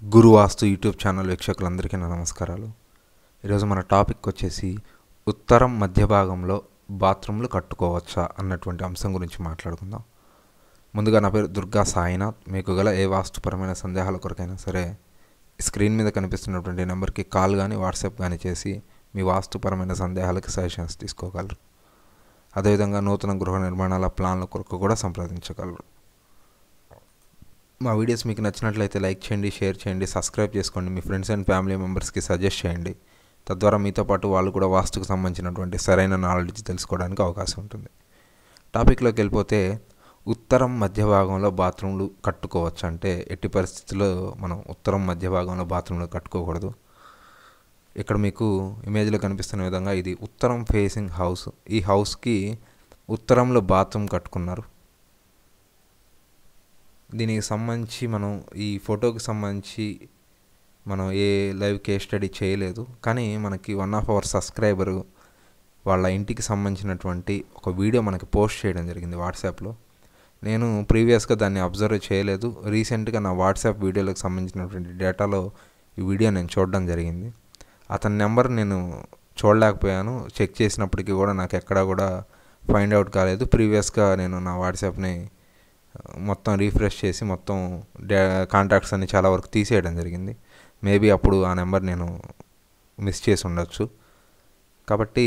గురు వాస్తు YouTube channel వీక్షకులందరికీ నా నమస్కారాలు ఈరోజు మన టాపిక్ వచ్చేసి ఉత్తరం మధ్య భాగంలో బాత్రూమ్లు కట్టుకోవచ్చా అన్నటువంటి అంశం గురించి మాట్లాడుకుందాం ముందుగా నా పేరు దుర్గా సాయినాథ్ మీకు గల ఏ వాస్తుపరమైన సందేహాల కొరకైనా సరే స్క్రీన్ మీద కనిపిస్తున్నటువంటి నెంబర్కి కాల్ కానీ వాట్సాప్ కానీ చేసి మీ వాస్తుపరమైన సందేహాలకి సజెషన్స్ తీసుకోగలరు అదేవిధంగా నూతన గృహ నిర్మాణాల ప్లాన్ల కొరకు కూడా సంప్రదించగలరు మా వీడియోస్ మీకు నచ్చినట్లయితే లైక్ చేయండి షేర్ చేయండి సబ్స్క్రైబ్ చేసుకోండి మీ ఫ్రెండ్స్ అండ్ ఫ్యామిలీ మెంబర్స్కి సజెస్ట్ చేయండి తద్వారా మీతో పాటు వాళ్ళు కూడా వాస్తుకు సంబంధించినటువంటి సరైన నాలెడ్జ్ తెలుసుకోవడానికి అవకాశం ఉంటుంది టాపిక్లోకి వెళ్ళిపోతే ఉత్తరం మధ్య భాగంలో బాత్రూమ్లు కట్టుకోవచ్చు అంటే ఎట్టి పరిస్థితుల్లో మనం ఉత్తరం మధ్య భాగంలో బాత్రూమ్లు కట్టుకోకూడదు ఇక్కడ మీకు ఇమేజ్లో కనిపిస్తున్న విధంగా ఇది ఉత్తరం ఫేసింగ్ హౌస్ ఈ హౌస్కి ఉత్తరంలో బాత్రూమ్ కట్టుకున్నారు దీనికి సంబంధించి మనం ఈ ఫోటోకి సంబంధించి మనం ఏ లైవ్ కేస్ స్టడీ చేయలేదు కానీ మనకి వన్ ఆఫ్ అవర్ సబ్స్క్రైబరు వాళ్ళ ఇంటికి సంబంధించినటువంటి ఒక వీడియో మనకి పోస్ట్ చేయడం జరిగింది వాట్సాప్లో నేను ప్రీవియస్గా దాన్ని అబ్జర్వ్ చేయలేదు రీసెంట్గా నా వాట్సాప్ వీడియోలకు సంబంధించినటువంటి డేటాలో ఈ వీడియో నేను చూడడం జరిగింది అతని నెంబర్ నేను చూడలేకపోయాను చెక్ చేసినప్పటికీ కూడా నాకు ఎక్కడా కూడా ఫైండ్ అవుట్ కాలేదు ప్రీవియస్గా నేను నా వాట్సాప్ని మొత్తం రీఫ్రెష్ చేసి మొత్తం డే కాంటాక్ట్స్ అన్ని చాలా వరకు తీసేయడం జరిగింది మేబీ అప్పుడు ఆ నెంబర్ నేను మిస్ చేసి ఉండొచ్చు కాబట్టి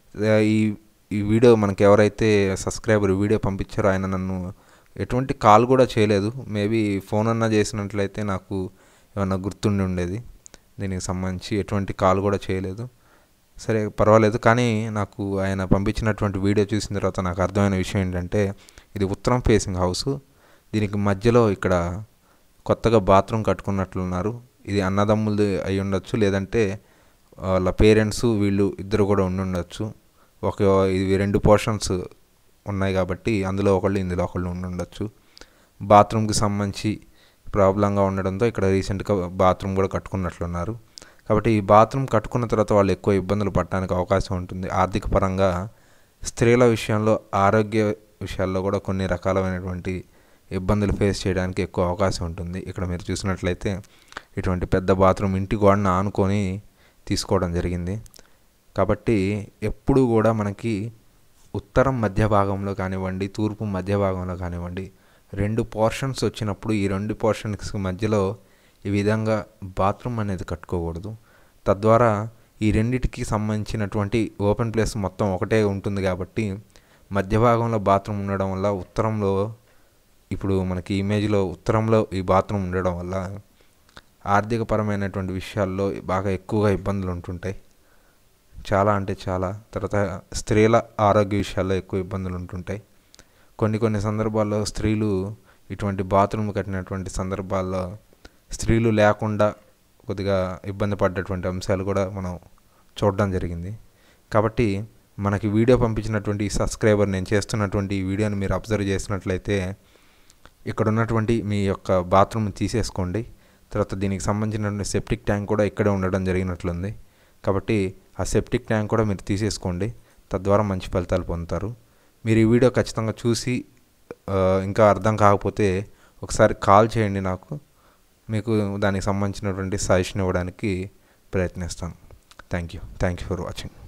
ఈ ఈ వీడియో మనకి ఎవరైతే సబ్స్క్రైబర్ వీడియో పంపించారో ఆయన నన్ను ఎటువంటి కాల్ కూడా చేయలేదు మేబీ ఫోన్ అన్నా చేసినట్లయితే నాకు ఏమన్నా గుర్తుండి ఉండేది దీనికి సంబంధించి ఎటువంటి కాల్ కూడా చేయలేదు సరే పర్వాలేదు కానీ నాకు ఆయన పంపించినటువంటి వీడియో చూసిన తర్వాత నాకు అర్థమైన విషయం ఏంటంటే ఇది ఉత్తరం ఫేసింగ్ హౌస్ దీనికి మధ్యలో ఇక్కడ కొత్తగా బాత్రూమ్ కట్టుకున్నట్లున్నారు ఇది అన్నదమ్ములది అయి ఉండొచ్చు లేదంటే వాళ్ళ పేరెంట్స్ వీళ్ళు ఇద్దరు కూడా ఉండి ఉండొచ్చు ఒక ఇవి రెండు పోర్షన్స్ ఉన్నాయి కాబట్టి అందులో ఒకళ్ళు ఇందులో ఒకళ్ళు ఉండి ఉండొచ్చు బాత్రూమ్కి సంబంధించి ప్రాబ్లంగా ఉండడంతో ఇక్కడ రీసెంట్గా బాత్రూమ్ కూడా కట్టుకున్నట్లున్నారు కాబట్టి ఈ బాత్రూమ్ కట్టుకున్న తర్వాత వాళ్ళు ఎక్కువ ఇబ్బందులు పడడానికి అవకాశం ఉంటుంది ఆర్థిక పరంగా స్త్రీల విషయంలో ఆరోగ్య విషయాల్లో కూడా కొన్ని రకాలైనటువంటి ఇబ్బందులు ఫేస్ చేయడానికి ఎక్కువ అవకాశం ఉంటుంది ఇక్కడ మీరు చూసినట్లయితే ఇటువంటి పెద్ద బాత్రూమ్ ఇంటి గోడను ఆనుకొని తీసుకోవడం జరిగింది కాబట్టి ఎప్పుడు కూడా మనకి ఉత్తరం మధ్య భాగంలో కానివ్వండి తూర్పు మధ్య భాగంలో కానివ్వండి రెండు పోర్షన్స్ వచ్చినప్పుడు ఈ రెండు పోర్షన్స్ మధ్యలో ఈ విధంగా బాత్రూమ్ అనేది కట్టుకోకూడదు తద్వారా ఈ రెండిటికి సంబంధించినటువంటి ఓపెన్ ప్లేస్ మొత్తం ఒకటే ఉంటుంది కాబట్టి మధ్య భాగంలో బాత్రూమ్ ఉండడం వల్ల ఉత్తరంలో ఇప్పుడు మనకి ఇమేజ్లో ఉత్తరంలో ఈ బాత్రూమ్ ఉండడం వల్ల ఆర్థికపరమైనటువంటి విషయాల్లో బాగా ఎక్కువగా ఇబ్బందులు ఉంటుంటాయి చాలా అంటే చాలా తర్వాత స్త్రీల ఆరోగ్య విషయాల్లో ఎక్కువ ఇబ్బందులు ఉంటుంటాయి కొన్ని కొన్ని సందర్భాల్లో స్త్రీలు ఇటువంటి బాత్రూమ్ కట్టినటువంటి సందర్భాల్లో స్త్రీలు లేకుండా కొద్దిగా ఇబ్బంది పడ్డటువంటి అంశాలు కూడా మనం చూడడం జరిగింది కాబట్టి మనకి వీడియో పంపించినటువంటి ఈ సబ్స్క్రైబర్ నేను చేస్తున్నటువంటి ఈ వీడియోని మీరు అబ్జర్వ్ చేసినట్లయితే ఇక్కడ ఉన్నటువంటి మీ యొక్క బాత్రూమ్ తీసేసుకోండి తర్వాత దీనికి సంబంధించినటువంటి సెప్టిక్ ట్యాంక్ కూడా ఇక్కడే ఉండడం జరిగినట్లుంది కాబట్టి ఆ సెప్టిక్ ట్యాంక్ కూడా మీరు తీసేసుకోండి తద్వారా మంచి ఫలితాలు పొందుతారు మీరు ఈ వీడియో ఖచ్చితంగా చూసి ఇంకా అర్థం కాకపోతే ఒకసారి కాల్ చేయండి నాకు మీకు దానికి సంబంధించినటువంటి సజెషన్ ఇవ్వడానికి ప్రయత్నిస్తాను thank you thank you for watching